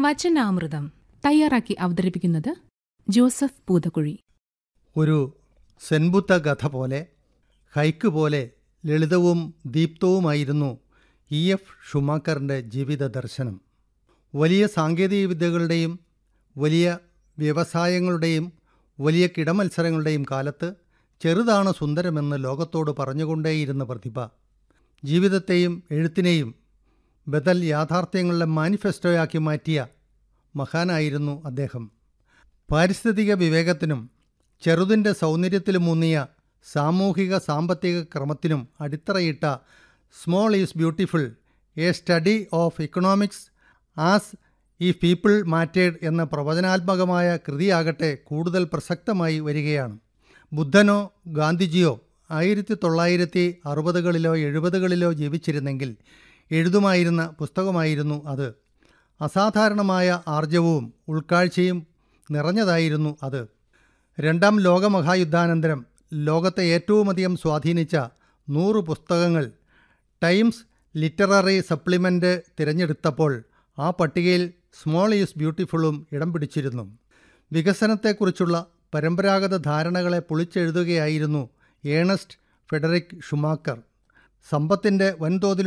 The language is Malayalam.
വചനാമൃതം തയ്യാറാക്കി അവതരിപ്പിക്കുന്നത് ജോസഫ് പൂതക്കുഴി ഒരു സെൻബുത്ത കഥ പോലെ ഹൈക്ക് പോലെ ലളിതവും ദീപ്തവുമായിരുന്നു ഇ എഫ് ഷുമാക്കറിൻ്റെ ജീവിത ദർശനം വലിയ സാങ്കേതിക വിദ്യകളുടെയും വലിയ വ്യവസായങ്ങളുടെയും വലിയ കിടമത്സരങ്ങളുടെയും കാലത്ത് ചെറുതാണ് സുന്ദരമെന്ന് ലോകത്തോട് പറഞ്ഞുകൊണ്ടേയിരുന്ന പ്രതിഭ ജീവിതത്തെയും എഴുത്തിനെയും ബദൽ യാഥാർത്ഥ്യങ്ങളുടെ മാനിഫെസ്റ്റോയാക്കി മാറ്റിയ മഹാനായിരുന്നു അദ്ദേഹം പാരിസ്ഥിതിക വിവേകത്തിനും ചെറുതിൻ്റെ സൗന്ദര്യത്തിലുമൂന്നിയ സാമൂഹിക സാമ്പത്തിക ക്രമത്തിനും അടിത്തറയിട്ട small is beautiful a study of economics as if people mattered എന്ന പ്രവചനാത്മകമായ കൃതിയാകട്ടെ കൂടുതൽ പ്രസക്തമായി വരികയാണ് ബുദ്ധനോ ഗാന്ധിജിയോ ആയിരത്തി തൊള്ളായിരത്തി അറുപതുകളിലോ എഴുപതുകളിലോ ജീവിച്ചിരുന്നെങ്കിൽ എഴുതുമായിരുന്ന പുസ്തകമായിരുന്നു അത് അസാധാരണമായ ആർജവവും ഉൾക്കാഴ്ചയും നിറഞ്ഞതായിരുന്നു അത് രണ്ടാം ലോകമഹായുദ്ധാനന്തരം ലോകത്തെ ഏറ്റവുമധികം സ്വാധീനിച്ച നൂറ് പുസ്തകങ്ങൾ ടൈംസ് ലിറ്റററി സപ്ലിമെൻ്റ് തിരഞ്ഞെടുത്തപ്പോൾ ആ പട്ടികയിൽ സ്മോൾ ഈസ് ബ്യൂട്ടിഫുള്ളും ഇടം പിടിച്ചിരുന്നു വികസനത്തെക്കുറിച്ചുള്ള പരമ്പരാഗത ധാരണകളെ പൊളിച്ചെഴുതുകയായിരുന്നു ഏണസ്റ്റ് ഫെഡറിക് ഷുമാക്കർ സമ്പത്തിൻ്റെ വൻതോതിലുള്ള